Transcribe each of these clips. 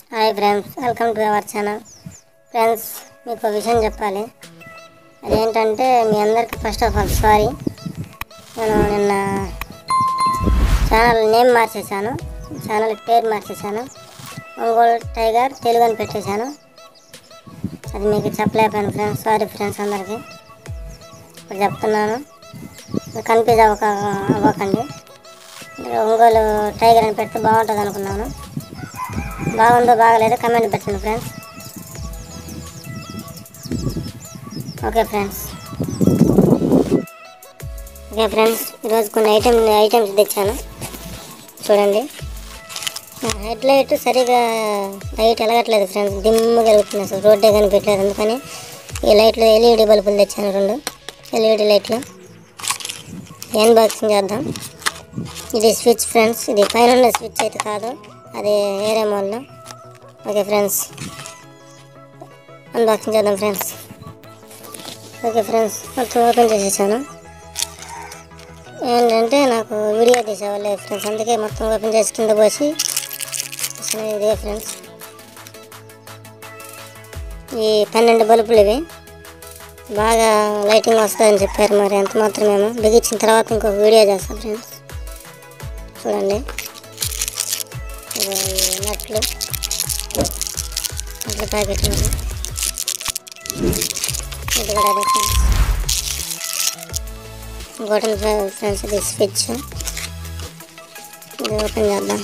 hi friends welcome to our channel friends మీకు ఒక విషయం చెప్పాలి అదేంటంటే మీ అందరికీ ఫస్ట్ ఆఫ్ ఆల్ సారీ నేను నిన్న ఛానల్ నేమ్ మార్చేశాను ఛానల్ పేరు మార్చేశాను ఒంగోలు టైగర్ తెలుగు అని పెట్టేశాను అది మీకు చెప్పలేకపోయాను ఫ్రెండ్స్ సారీ ఫ్రెండ్స్ అందరికీ ఇప్పుడు చెప్తున్నాను కన్ఫ్యూజ్ అవ్వక అవ్వకండి ఒంగోలు టైగర్ అని పెడితే బాగుంటుంది అనుకున్నాను బాగుందో బాగలేదో కమెంట్ పెట్టండి friends okay friends okay friends ఈరోజు కొన్ని ఐటమ్ ఐటమ్స్ తెచ్చాను చూడండి హెడ్ లైట్ సరిగా లైట్ వెలగట్లేదు ఫ్రెండ్స్ దిమ్ము వెలుగుతుంది అసలు రోడ్డే కనిపించలేదు అందుకని ఈ లైట్లు ఎల్ఈడి బల్బులు తెచ్చాను రెండు ఎల్ఈడి లైట్లు అన్బాక్సింగ్ చేద్దాం ఇది స్విచ్ ఫ్రెండ్స్ ఇది పైన ఉన్న స్విచ్ అయితే కాదు అది వేరే మోడల్ ఓకే ఫ్రెండ్స్ అన్బాక్సింగ్ చేద్దాం ఫ్రెండ్స్ ఓకే ఫ్రెండ్స్ మొత్తం ఓపెన్ చేసేసాను ఏంటంటే నాకు వీడియో తీసేవాళ్ళే ఫ్రెండ్స్ అందుకే మొత్తం ఓపెన్ చేసి కింద పోసి అసలు ఇదే ఫ్రెండ్స్ ఈ పన్నెండు బల్బులు ఇవి బాగా లైటింగ్ వస్తుందని చెప్పారు మరి ఎంత మాత్రమేమో బిగించిన తర్వాత ఇంకొక వీడియో చేస్తాం ఫ్రెండ్స్ చూడండి ఇది నట్లు నట్ల ప్యాకెట్ ఇది కూడా అదే ఫ్రెండ్స్ ఇంకోటి ఫ్రెండ్స్ ఇది స్విచ్ ఇది ఓపెన్ చేద్దాం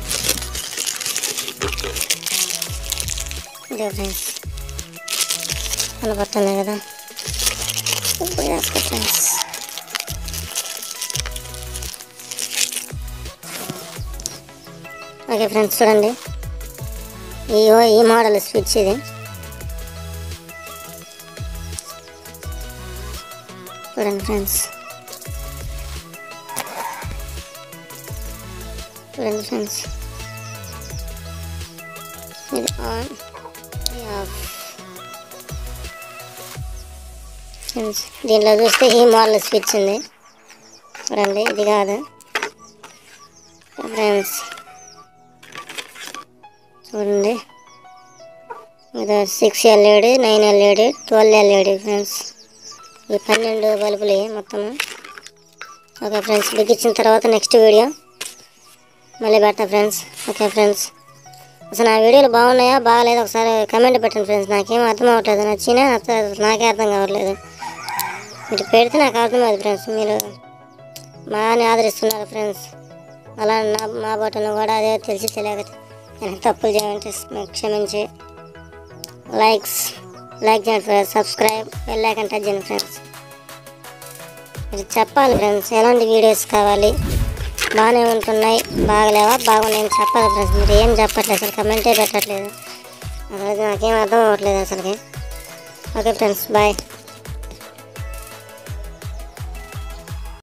ఇదే ఫ్రెండ్స్ కనపడుతుంది కదా ఇప్పుడు చేస్తా ఫ్రెండ్స్ ఓకే ఫ్రెండ్స్ చూడండి ఈ ఈ మోడల్ స్విచ్ ఇది చూడండి ఫ్రెండ్స్ చూడండి ఫ్రెండ్స్ ఇది ఆన్ ఇది ఆఫ్ ఫ్రెండ్స్ దీంట్లో చూస్తే ఈ మోడల్ స్విచ్ ఉంది చూడండి ఇది కాదు ఫ్రెండ్స్ చూడండి ఇది six LED nine LED twelve LED friends ఈ పన్నెండు బల్బులు మొత్తము ఓకే ఫ్రెండ్స్ బిగించిన తర్వాత నెక్స్ట్ వీడియో మళ్ళీ పెడతా ఫ్రెండ్స్ ఓకే ఫ్రెండ్స్ అసలు నా వీడియోలు బాగున్నాయా బాగాలేదా ఒకసారి కమెంట్ పెట్టండి ఫ్రెండ్స్ నాకేం అర్థం అవ్వట్లేదు నచ్చినా నచ్చలేదు నాకే అర్థం కావట్లేదు మీరు పెడితే నాకు అర్థమవుతుంది ఫ్రెండ్స్ మీరు బాగానే ఆదరిస్తున్నారు ఫ్రెండ్స్ అలా నా మా బట్టలు కూడా అదే తెలిసి తెలియక నేను తప్పులు చేయాలంటే క్షమించి లైక్స్ లైక్ చేయండి friends subscribe bell icon touch చేయండి ఫ్రెండ్స్ మీరు చెప్పాలి ఫ్రెండ్స్ ఎలాంటి వీడియోస్ కావాలి బాగానే ఉంటున్నాయి బాగలేవా బాగున్నాయని చెప్పాలి ఫ్రెండ్స్ మీరు ఏం చెప్పట్లేదు అసలు కమెంటే పెట్టట్లేదు అసలు నాకేం అర్థం అవ్వట్లేదు అసలుకి ఓకే ఫ్రెండ్స్ బాయ్